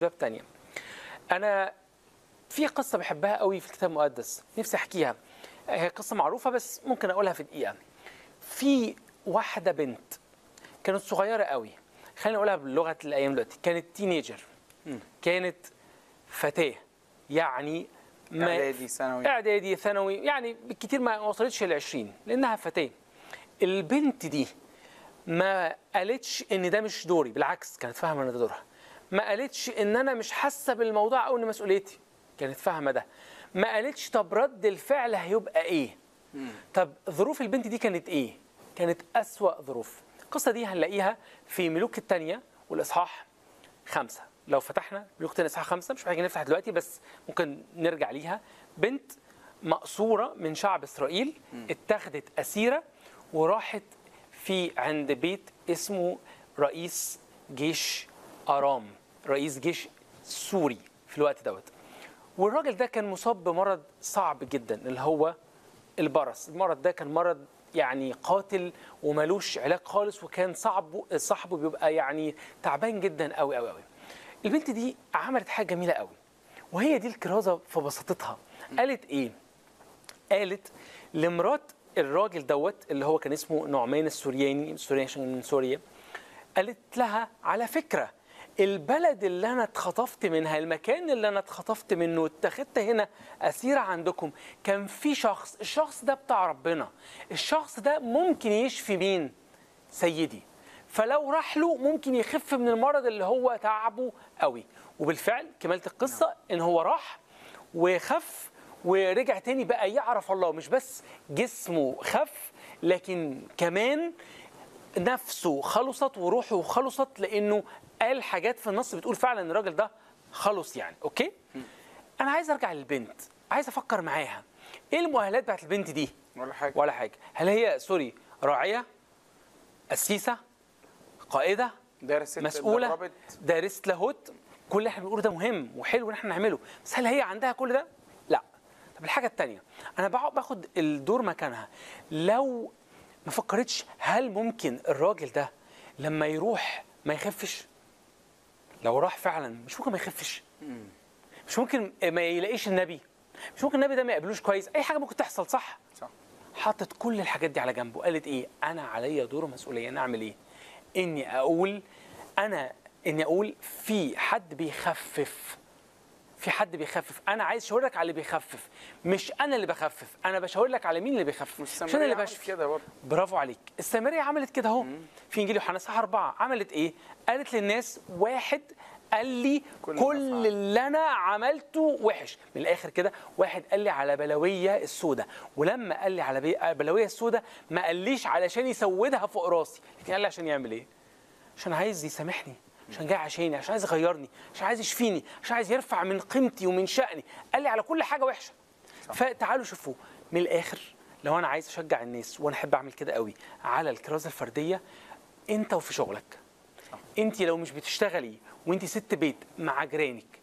اسباب تانية انا في قصه بحبها قوي في الكتاب المقدس نفسي احكيها هي قصه معروفه بس ممكن اقولها في دقيقه في واحده بنت كانت صغيره قوي خلينا نقولها بلغه الايام دلوقتي كانت تينيجر كانت فتاه يعني ما اعدادي ثانوي اعدادي ثانوي يعني بالكثير ما وصلتش ل 20 لانها فتاه البنت دي ما قالتش ان ده مش دوري بالعكس كانت فاهمه ان ده دورها ما قالتش ان انا مش حاسه بالموضوع او ان مسؤوليتي كانت فاهمه ده ما قالتش طب رد الفعل هيبقى ايه طب ظروف البنت دي كانت ايه كانت اسوا ظروف القصه دي هنلاقيها في ملوك الثانيه والاصحاح خمسة لو فتحنا ملوك الثانيه اصحاح خمسة مش محتاجين نفتح دلوقتي بس ممكن نرجع ليها بنت مقصوره من شعب اسرائيل اتخذت اسيره وراحت في عند بيت اسمه رئيس جيش ارام رئيس جيش سوري في الوقت دوت والراجل ده كان مصاب بمرض صعب جدا اللي هو البرص المرض ده كان مرض يعني قاتل وملوش علاج خالص وكان صعب صاحبه بيبقى يعني تعبان جدا قوي قوي قوي البنت دي عملت حاجه جميله قوي وهي دي الكرازه في بساطتها قالت ايه قالت لمرات الراجل دوت اللي هو كان اسمه نعمان السورياني السورياني عشان من سوريا قالت لها على فكره البلد اللي انا اتخطفت منها المكان اللي انا اتخطفت منه اتخذت هنا اسيره عندكم كان في شخص الشخص ده بتاع ربنا الشخص ده ممكن يشفي مين سيدي فلو راح له ممكن يخف من المرض اللي هو تعبه قوي وبالفعل كمالة القصة ان هو راح وخف ورجع تاني بقى يعرف الله مش بس جسمه خف لكن كمان نفسه خلصت وروحه خلصت لانه قال حاجات في النص بتقول فعلا ان الراجل ده خلص يعني اوكي انا عايز ارجع للبنت عايز افكر معاها ايه المؤهلات بتاعت البنت دي ولا حاجه ولا حاجه هل هي سوري راعيه قسيسه قائده درست مسؤوله اتدربت. دارسه لاهوت كل اللي احنا بنقوله ده مهم وحلو ان احنا نعمله بس هل هي عندها كل ده لا طب الحاجه الثانيه انا بقعد باخد الدور مكانها لو ما فكرتش هل ممكن الراجل ده لما يروح ما يخفش لو راح فعلا مش ممكن ما يخفش مش ممكن ما يلاقيش النبي مش ممكن النبي ده ما يقابلوش كويس اي حاجه ممكن تحصل صح صح حطت كل الحاجات دي على جنبه قالت ايه انا عليا دور مسؤوليه انا اعمل ايه اني اقول انا اني اقول في حد بيخفف في حد بيخفف انا عايز اشاور لك على اللي بيخفف مش انا اللي بخفف انا بشاور لك على مين اللي بيخفف مش انا اللي عملت بشفي كده برضه برافو عليك السامريه عملت كده اهو في انجيل يوحنا صح أربعة عملت ايه قالت للناس واحد قال لي كل كل, ما كل فعل. اللي انا عملته وحش من الاخر كده واحد قال لي على بلويه السوداء ولما قال لي على بي- بلويه السوداء ما قاليش علشان يسودها فوق راسي لكن قال لي عشان يعمل ايه عشان عايز يسامحني عشان جاي عشاني عشان عايز يغيرني عشان عايز يشفيني عشان عايز يرفع من قيمتي ومن شأني قال لي على كل حاجه وحشه فتعالوا شوفوا من الاخر لو انا عايز اشجع الناس وانا احب اعمل كده قوي على الكرازه الفرديه انت وفي شغلك انت لو مش بتشتغلي وانت ست بيت مع جيرانك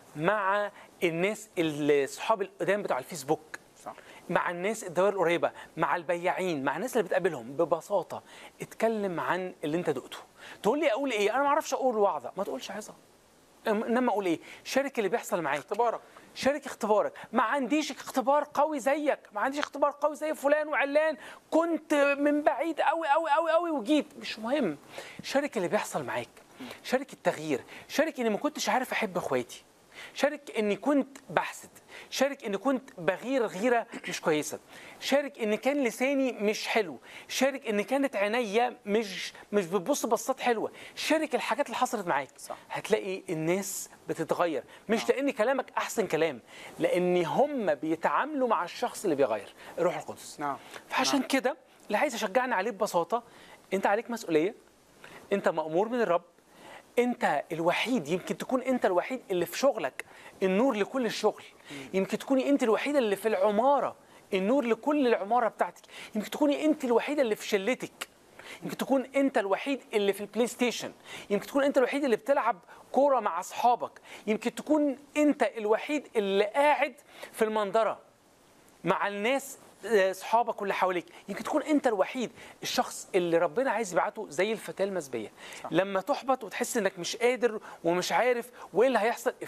مع الناس اللي صحاب القدام بتوع الفيسبوك صح مع الناس الدوائر القريبه مع البياعين مع الناس اللي بتقابلهم ببساطه اتكلم عن اللي انت دقته تقول لي اقول ايه انا ما اعرفش اقول وعظه ما تقولش عظه انما اقول ايه شارك اللي بيحصل معاك اختبارك شارك اختبارك ما عنديش اختبار قوي زيك ما عنديش اختبار قوي زي فلان وعلان كنت من بعيد قوي قوي قوي قوي وجيت مش مهم شارك اللي بيحصل معاك شارك التغيير شارك اني ما كنتش عارف احب اخواتي شارك اني كنت بحسد شارك اني كنت بغير غيره مش كويسه شارك ان كان لساني مش حلو شارك ان كانت عينيا مش مش بتبص بصات حلوه شارك الحاجات اللي حصلت معاك صح. هتلاقي الناس بتتغير مش لان كلامك احسن كلام لان هم بيتعاملوا مع الشخص اللي بيغير الروح القدس نعم فعشان كده اللي عايز اشجعني عليه ببساطه انت عليك مسؤوليه انت مامور من الرب انت الوحيد يمكن تكون انت الوحيد اللي في شغلك النور لكل الشغل يمكن تكوني انت الوحيده اللي في العماره النور لكل العماره بتاعتك يمكن تكوني انت الوحيده اللي في شلتك يمكن تكون انت الوحيد اللي في البلاي ستيشن يمكن تكون انت الوحيد اللي بتلعب كوره مع اصحابك يمكن تكون انت الوحيد اللي قاعد في المنظره مع الناس آه، اصحابك واللي حواليك يمكن تكون انت الوحيد الشخص اللي ربنا عايز يبعته زي الفتاه المسبيه لما تحبط وتحس انك مش قادر ومش عارف وايه اللي هيحصل